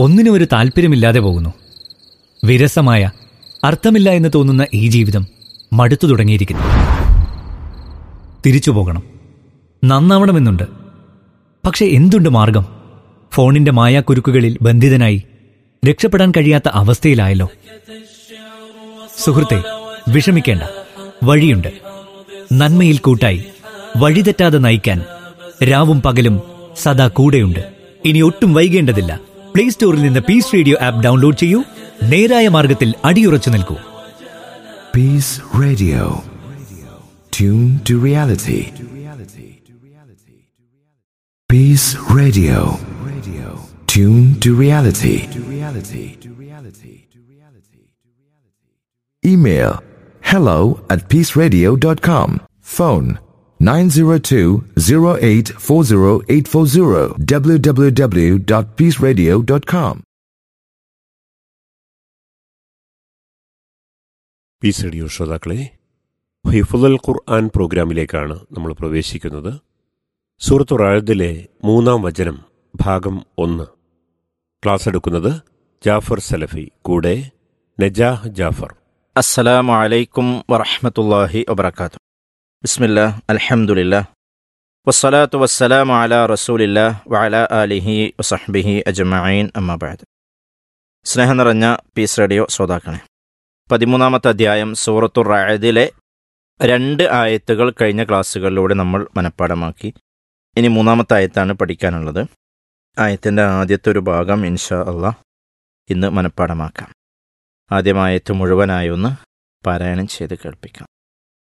ഒന്നിനും ഒരു താല്പര്യമില്ലാതെ പോകുന്നു വിരസമായ അർത്ഥമില്ല എന്ന് തോന്നുന്ന ഈ ജീവിതം മടുത്തു തുടങ്ങിയിരിക്കുന്നു തിരിച്ചു പോകണം നന്നാവണമെന്നുണ്ട് പക്ഷെ എന്തുണ്ട് മാർഗം ഫോണിന്റെ മായാക്കുരുക്കുകളിൽ ബന്ധിതനായി രക്ഷപ്പെടാൻ കഴിയാത്ത അവസ്ഥയിലായല്ലോ സുഹൃത്തെ വിഷമിക്കേണ്ട വഴിയുണ്ട് നന്മയിൽ കൂട്ടായി വഴിതെറ്റാതെ നയിക്കാൻ രാവും പകലും സദാ കൂടെയുണ്ട് ഇനി ഒട്ടും വൈകേണ്ടതില്ല പ്ലേ സ്റ്റോറിൽ നിന്ന് പീസ് റേഡിയോ ആപ്പ് ഡൗൺലോഡ് ചെയ്യൂ നേരായ മാർഗത്തിൽ അടിയുറച്ചു നിൽക്കൂ Peace Radio. Tune to reality. Peace Radio. Tune to reality. Email hello at peaceradio.com. Phone 902-0840840 www.peaceradio.com. Peace radio ശ്രോതാക്കളെ ഹിഫുൽ ഖുർആൻ പ്രോഗ്രാമിലേക്കാണ് നമ്മൾ പ്രവേശിക്കുന്നത് സൂറത്തു റായദിലെ മൂന്നാം വചനം ഭാഗം ഒന്ന് ക്ലാസ് എടുക്കുന്നത് ജാഫർ സലഫി കൂടെ നജാഹ് ജാഫർ അസ്സലാമു അലൈക്കും വറഹ്മത്തുള്ളാഹി വബറകാത്തു ബിസ്മില്ലാ അൽഹംദുലില്ലാ വസ്സലാത്തു വസ്സലാമു അലാ റസൂലില്ലാ വഅലാ ആലിഹി വസഹ്ബിഹി അജ്മഈൻ അമ്മാ ബഅദ് സ്നേഹം നിറഞ്ഞ പീസ് റേഡിയോ ശ്രോതാക്കളെ പതിമൂന്നാമത്തെ അധ്യായം സൂറത്തു റഅദിലെ രണ്ട് ആയത്തുകൾ കഴിഞ്ഞ ക്ലാസ്സുകളിലൂടെ നമ്മൾ മനഃപ്പാടമാക്കി ഇനി മൂന്നാമത്തെ ആയത്താണ് പഠിക്കാനുള്ളത് ആയത്തിൻ്റെ ആദ്യത്തെ ഒരു ഭാഗം ഇൻഷാ അള്ളാഹ് ഇന്ന് മനഃപ്പാടമാക്കാം ആദ്യമായത്ത് മുഴുവനായി ഒന്ന് പാരായണം ചെയ്ത് കേൾപ്പിക്കാം